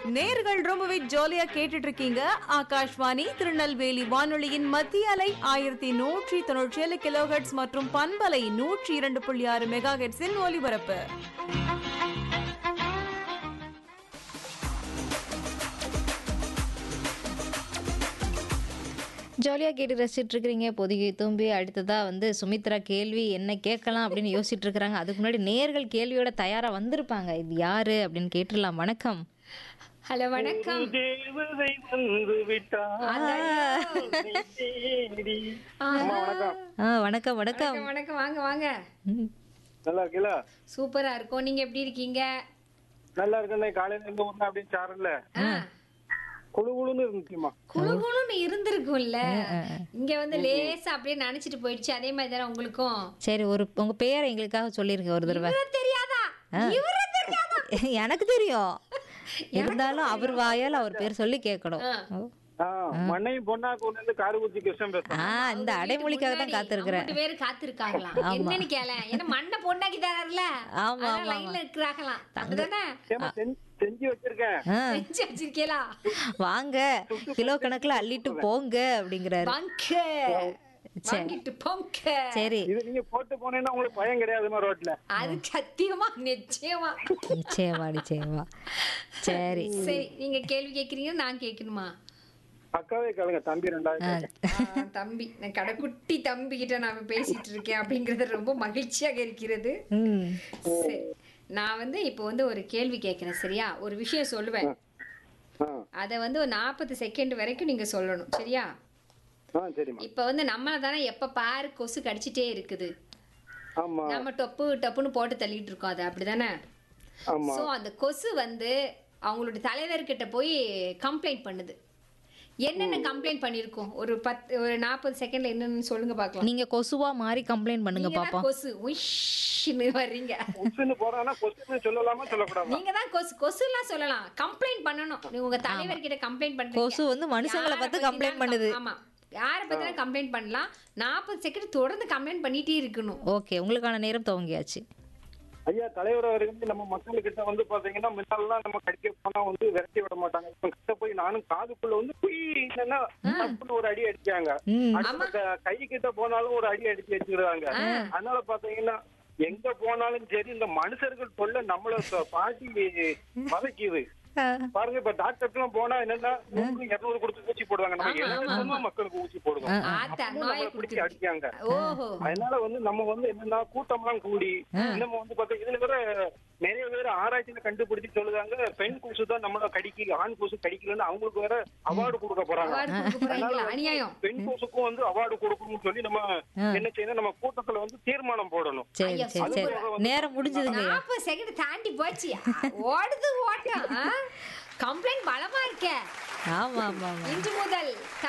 நேர்கள் ரொம்பவே ஜாலியா கேட்டுட்டு இருக்கீங்க ஆகாஷ்வாணி திருநெல்வேலி வானொலியின் மத்திய அலை ஆயிரத்தி நூற்றி தொண்ணூற்றி ஏழு கிலோஹெட்ஸ் மற்றும் பண்பலை நூற்றி இரண்டு புள்ளி ஆறு மெகா ஹெட்ஸின் ஒலிபரப்பு ஜாலியாக கேட்டு ரசிச்சுட்டு இருக்கிறீங்க பொதுகை தூம்பி அடுத்ததாக வந்து சுமித்ரா கேள்வி என்ன கேட்கலாம் அப்படின்னு யோசிச்சுட்டு இருக்கிறாங்க அதுக்கு முன்னாடி நேர்கள் கேள்வியோட தயாராக வந்திருப்பாங்க இது யாரு அப்படின்னு கேட்டுடலாம் வணக்கம் ஹலோ வணக்கம் தேவதை வந்து விட்டார் தேடி. அம்மா, வணக்கம் ஆ வணக்கம் வணக்கம் வணக்கம் வணக்கம் வாங்க வாங்க ம், நல்லா இருக்கீங்களா சூப்பரா இருக்கும் நீங்க எப்படி இருக்கீங்க நல்லா இருக்கேன் காலையில எங்க ஊர்ல அப்படின்னு சாரல்ல குழு குழுன்னு இருந்துச்சுமா குழுகுழுன்னு இருந்திருக்கும்ல இங்க வந்து லேசா அப்படியே நினைச்சிட்டு போயிடுச்சு அதே மாதிரி தானே உங்களுக்கும் சரி ஒரு உங்க பேரை எங்களுக்காக சொல்லிருங்க ஒரு தடவை இவரை தெரியாதா இவரை தெரியாதா எனக்கு தெரியும் இருந்தாலும் அவர் வாயால் அவர் பேர் சொல்லி கேட்கணும் ஓ. ஆ, மண்ணையும் பொண்ணா கொண்டு வந்து காரகுச்சி கிருஷ்ணன் ஆ பேசுறேன் இந்த அடைமொழிக்காக தான் காத்திருக்கிறேன் ரெண்டு பேரும் காத்திருக்காங்களாம் என்னன்னு கேள ஏன்னா மண்ணை பொண்ணாக்கி தராருல ஆமா, ஆமா, லைன்ல இருக்கிறாங்களாம் அப்படிதானே ஏம்மா, செஞ்சு- செஞ்சு வச்சிருக்கேன் ஆ, செஞ்சு வச்சிருக்கீங்களா வாங்க கிலோ கணக்குல அள்ளிட்டு போங்க அப்படிங்கிறாரு பங்க வாங்கிட்டு போங்க சரி இது நீங்க போட்டு போனீங்கன்னா உங்களுக்கு பயம் கிடையாதுமா ரோட்ல அது சத்தியமா நிச்சயமா நிச்சயமா நிச்சயமா சரி சரி நீங்க கேள்வி கேக்குறீங்க நான் கேட்கணுமா அக்காவே கேளுங்க தம்பி ரெண்டாவது ஆ, தம்பி நான் கடைக்குட்டி தம்பி கிட்ட நான் பேசிட்டு இருக்கேன் அப்படிங்கறது ரொம்ப மகிழ்ச்சியாக இருக்கிறது ம் சரி நான் வந்து இப்போ வந்து ஒரு கேள்வி கேட்கிறேன் சரியா ஒரு விஷயம் சொல்லுவேன் ஆ அதை வந்து ஒரு நாற்பது செகண்ட் வரைக்கும் நீங்க சொல்லணும் சரியா ஆ சரிம்மா இப்போ வந்து நம்மள தானே எப்ப பாரு கொசு கடிச்சிட்டே இருக்குது ஆமா நம்ம டொப்பு டப்புன்னு போட்டு தள்ளிட்டு இருக்கோம் அது அப்படிதானே ஆமா ஸோ அந்த கொசு வந்து அவங்களோட தலைவர்கிட்ட போய் கம்ப்ளைண்ட் பண்ணுது என்னென்ன கம்ப்ளைண்ட் பண்ணியிருக்கோம் ஒரு பத்து ஒரு நாற்பது செகண்ட்ல என்னன்னு சொல்லுங்க பார்க்கலாம் நீங்க கொசுவா மாறி கம்ப்ளைண்ட் பண்ணுங்க நீங்க தான் பாப்போம் கொசு உஷ்ன்னு வர்றீங்க கொசுன்னு போறாங்கன்னா கொசுன்னு சொல்லலாமா சொல்லக்கூடாதா நீங்க தான் கொசு கொசுலாம் சொல்லலாம் கம்ப்ளைண்ட் பண்ணணும் நீங்க உங்க தலைவர் கிட்ட கம்ப்ளைண்ட் பண்றீங்க கொசு வந்து மனுஷங்களை யாரை பார்த்து complaint பத்தினாலும் பண்ணுது. ஆமா யாரை பத்தினா கம்ப்ளைண்ட் பண்ணலாம் நாற்பது செகண்ட் தொடர்ந்து கம்ப்ளைண்ட் பண்ணிட்டே இருக்கணும் ஓகே உங்களுக்கான நேரம் துவங்கியாச்சு ஐயா தலைவர் அவர்கள் நம்ம மக்கள்கிட்ட வந்து பாத்தீங்கன்னா முன்னாலாம் நம்ம கடிக்க போனா வந்து விரட்டி விட மாட்டாங்க இப்ப கிட்ட போய் நானும் காதுக்குள்ள வந்து குய் இல்லைன்னா தப்புன்னு ஒரு அடி அடிச்சாங்க ம் அடுத்த கை கிட்ட போனாலும் ஒரு அடி அடிச்சு வச்சுக்கிறாங்க அதனால பாத்தீங்கன்னா எங்க போனாலும் சரி இந்த மனுஷர்கள் தொல்லை நம்மள ச- பாட்டி வதக்கிது பாருங்க இப்ப டாக்டர் எல்லாம் போனா என்னன்னா நூறு இருநூறு கொடுத்து ஊசி போடுவாங்க நம்ம எல்லாருமே மக்களுக்கு ஊசி போடுவோம் ஆத்தா அப்பவும் நோயை நம்மளை பிடிச்சி கொடுத்து அடிக்காங்க ஓஹோ அதனால வந்து நம்ம வந்து என்னன்னா கூட்டம்லாம் கூடி நம்ம வந்து பார்த்தா இதுல வேற நிறைய பேர் ஆராய்ச்சியில கண்டுபிடிச்சு சொல்லுதாங்க பெண் கொசு தான் நம்மள கடிக்கு ஆண் கொசு கடிக்கலன்னு அவங்களுக்கு வேற அவார்டு கொடுக்க போறாங்க அவார்டு கொடுக்க போறாங்களா அநியாயம் பெண் கொசுக்கும் வந்து அவார்டு கொடுக்கணும்னு சொல்லி நம்ம என்ன செய்யணும் நம்ம கூட்டத்துல வந்து தீர்மானம் போடணும் சரி ஐயா, சரி சரி நேரம் முடிஞ்சதுங்க நாற்பது செகண்ட் தாண்டி போச்சு ஓடுது ஓட்டம் கம்ப்ளைண்ட் பலமா இருக்க ஆமா ஆமா ஆமா இன்று முதல்